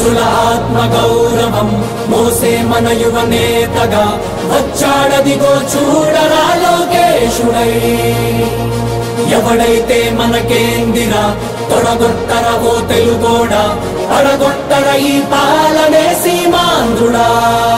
ఆంధ్రుల ఆత్మ గౌరవం మోసే మన యువ నేతగా వచ్చాడదిగో చూడరా లోకేశుడై ఎవడైతే మనకేందిరా తొడగొట్టర ఓ తెలుగోడా పడగొట్టర ఈ పాలనే సీమాంధ్రుడా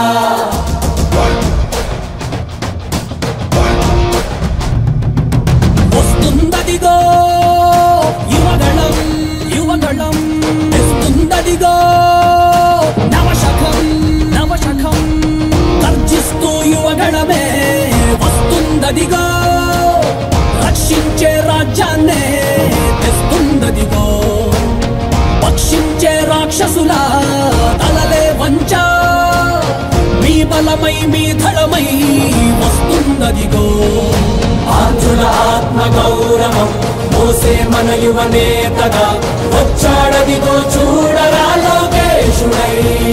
వస్తుందదిగో యువగళం యువగళం తెస్తుందదిగో నవశకం నవశకం గర్జిస్తూ యువగళమే వస్తుందదిగో రక్షించే రాజ్యాన్నే తెస్తుందదిగో పక్షించే రాక్షసుల తలలే వంచ మీ బలమై మీ ధళమై వస్తుందదిగో ఆంధ్రుల ఆత్మ గౌరవం మోసే మన యువ నేతగా వచ్చాడదిగో చూడరా లోకేశుడై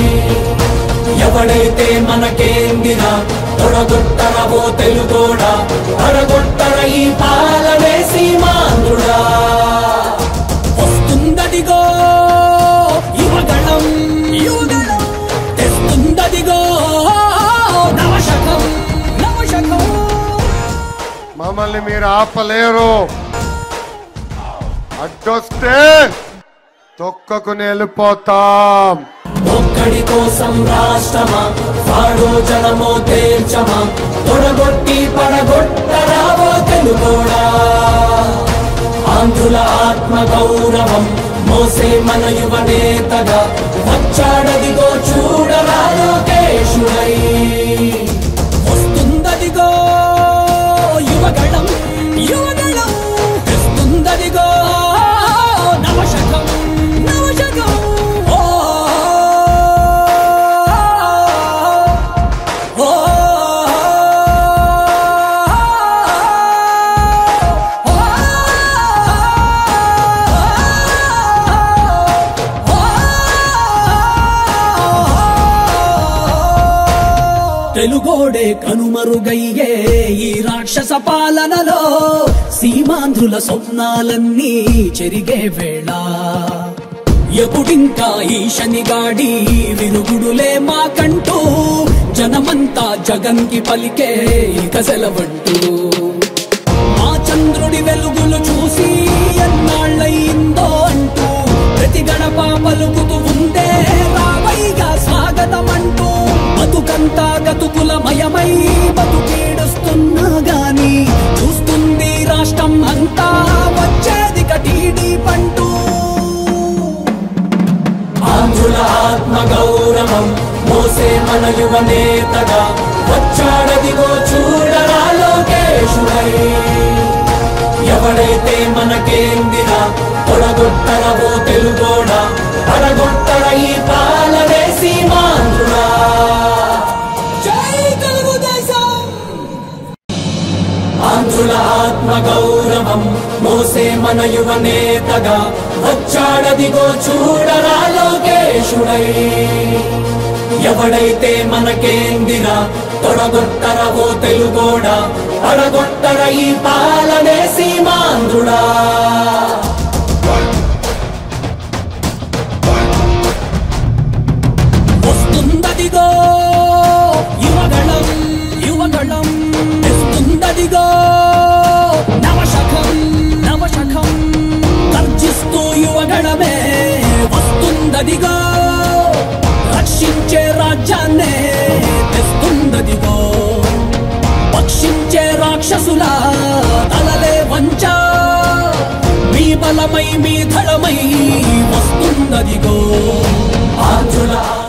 ఎవడైతే మనకేందిరా తొడగొట్టర ఓ తెలుగోడా తొడగొట్టర ఈ పాలనే సీమాంధ్రుడా వస్తుందదిగో యువగణం యువగణం తెస్తుందదిగో నవశకం నవశకం మమ్మల్ని మీరు ఆపలేరు అడ్డొస్తే తొక్కకుని వెళ్ళిపోతాం ఒక్కడి కోసం రాష్ట్రమా వాడో జనమో తేల్చమా తొడగొట్టి పడగొట్టరావో తెలుగోడా ఆంధ్రుల ఆత్మ గౌరవం మోసే మన యువ నేతగా వచ్చాడదిగో చూడరా లోకేశుడై వస్తుందదిగో యువగళం యువగళం తెస్తుందదిగో నవశకం నవశకం ఓ ఓ తెలుగోడే కనుమరుగయ్యే ఈ రాక్షస పాలనలో సీమాంధ్రుల స్వప్నాలన్నీ చెరిగే వేళ ఎప్పుడింకా ఈ శనిగాడి విరుగుడులే మాకంటూ జనమంతా జగన్కి పలికే ఇక సెలవంటూ మా చంద్రుడి వెలుగులు చూసి ఎన్నాళ్ళయిందో అంటూ ప్రతి గడప పలుకుతూ ఉండే రావయ్యా స్వాగతమంటూ బతుకంతా గతుకుల మయమై బతుకీడుస్తున్నా గాని చూస్తుంది రాష్ట్రం అంతా వచ్చేది కటీడీ పంటూ ఆంధ్రుల ఆత్మ గౌరవం మోసే మన యువ నేతగా వచ్చాడదిగో చూడరా లోకేశుడై ఎవడైతే మనకేందిరా తొడగొట్టర ఓ తెలుగోడా పడగొట్టర ఈ పాలనే సీమాంధ్రుడా జై తెలుగుదేశం ఆంధ్రుల ఆత్మ గౌరవం మోసే మన యువ నేతగా వచ్చాడదిగో చూడరా లోకేశుడై ఎవడైతే మనకేందిరా తొడగొట్టర ఓ తెలుగోడా పడగొట్టర ఈ పాలనే సీమాంధ్రుడా వస్తుందదిగో యువగళం యువగళం తెస్తుందదిగో నవశకం నవశకం గర్జిస్తూ యువగళమే వస్తుందదిగో రక్షించే రాజ్యాన్నే తెస్తుందదిగో పక్షించే రాక్షసుల తలలే వంచ మీ బలమై మీ ధళమై వస్తుందదిగో ఆంధ్రుల